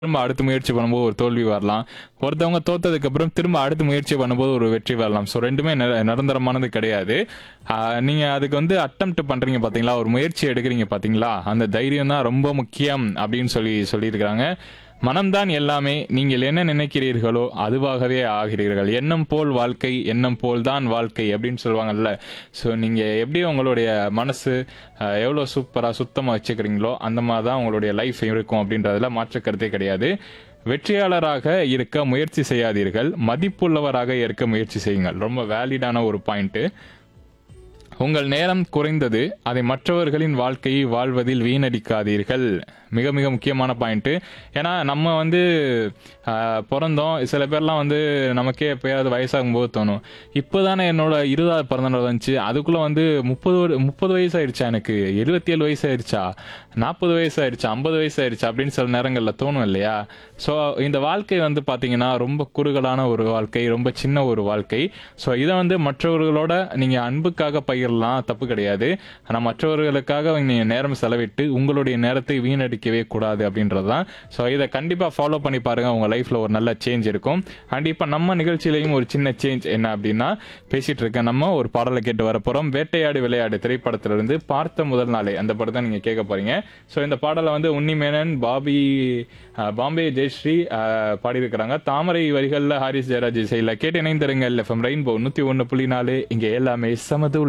திரும்ப அடுத்த முயற்சி பண்ணும்போது ஒரு தோல்வி வரலாம் ஒருத்தவங்க தோத்ததுக்கு அப்புறம் திரும்ப அடுத்த முயற்சி பண்ணும்போது ஒரு வெற்றி வரலாம் ஸோ ரெண்டுமே நிர- நிரந்தரமானது கிடையாது ஆஹ் நீங்க அதுக்கு வந்து அட்டம்ப்ட் பண்றீங்க பாத்தீங்களா ஒரு முயற்சி எடுக்கிறீங்க பாத்தீங்களா அந்த தைரியம் தான் ரொம்ப முக்கியம் அப்படின்னு சொல்லி சொல்லியிருக்கிறாங்க மனம்தான் எல்லாமே நீங்கள் என்ன நினைக்கிறீர்களோ அதுவாகவே ஆகிறீர்கள் எண்ணம் போல் வாழ்க்கை எண்ணம் போல் தான் வாழ்க்கை அப்படின்னு சொல்லுவாங்கல்ல ஸோ நீங்கள் எப்படி உங்களுடைய மனசு அஹ், எவ்வளோ சூப்பராக சுத்தமாக வச்சுக்கிறீங்களோ அந்த மாதிரி தான் உங்களுடைய லைஃப் இருக்கும் அப்படின்றதுல மாற்று கருத்தே கிடையாது வெற்றியாளராக இருக்க முயற்சி செய்யாதீர்கள் மதிப்புள்ளவராக இருக்க முயற்சி செய்யுங்கள் ரொம்ப வேலிடான ஒரு பாயிண்ட்டு உங்கள் நேரம் குறைந்தது அதை மற்றவர்களின் வாழ்க்கையை வாழ்வதில் வீணடிக்காதீர்கள் மிக மிக முக்கியமான பாயிண்ட்டு ஏன்னா நம்ம வந்து ஆஹ், பிறந்தோம் சில பேர்லாம் வந்து நமக்கே எப்பயாவது வயசாகும் போது தோணும் இப்போதானே என்னோட இருபதாவது பிறந்தநாள் வந்துச்சு அதுக்குள்ளே வந்து முப்பது ஒரு- முப்பது வயசு ஆயிடுச்சா எனக்கு எழுபத்தி ஏழு வயசு ஆயிடுச்சா நாற்பது வயசு ஆயிடுச்சா ஐம்பது வயசு ஆயிடுச்சா அப்படின்னு சில நேரங்களில் தோணும் இல்லையா ஸோ இந்த வாழ்க்கை வந்து பார்த்தீங்கன்னா ரொம்ப குறுகலான ஒரு வாழ்க்கை ரொம்ப சின்ன ஒரு வாழ்க்கை ஸோ இதை வந்து மற்றவர்களோட நீங்கள் அன்புக்காக பகிரலாம் தப்பு கிடையாது ஆனால் மற்றவர்களுக்காக நீங்கள் நேரம் செலவிட்டு உங்களுடைய நேரத்தை வீணடிக்கவே கூடாது அப்படின்றது தான் ஸோ இதை கண்டிப்பாக ஃபாலோ பண்ணி பாருங்கள் உங்கள் லைஃப்பில் ஒரு நல்ல சேஞ்ச் இருக்கும் அண்ட் இப்போ நம்ம நிகழ்ச்சியிலையும் ஒரு சின்ன சேஞ்ச் என்ன அப்படின்னா பேசிட்டு இருக்க நம்ம ஒரு பாடலை கேட்டு வர போகிறோம் வேட்டையாடு விளையாடு திரைப்படத்திலிருந்து பார்த்த முதல் நாளே அந்த படம் தான் நீங்கள் கேட்க போறீங்க ஸோ இந்த பாடலை வந்து உன்னிமேனன் பாபி அஹ், பாம்பே ஜெயஸ்ரீ அஹ், பாடியிருக்கிறாங்க தாமரை வரிகளில் ஹாரிஸ் ஜெயராஜ் இசையில் கேட்டு இணைந்திருங்கள் எஃப்எம் ரெயின்போ நூற்றி ஒன்று புள்ளி நாலு இங்கே எல்லாமே சமதுள்ள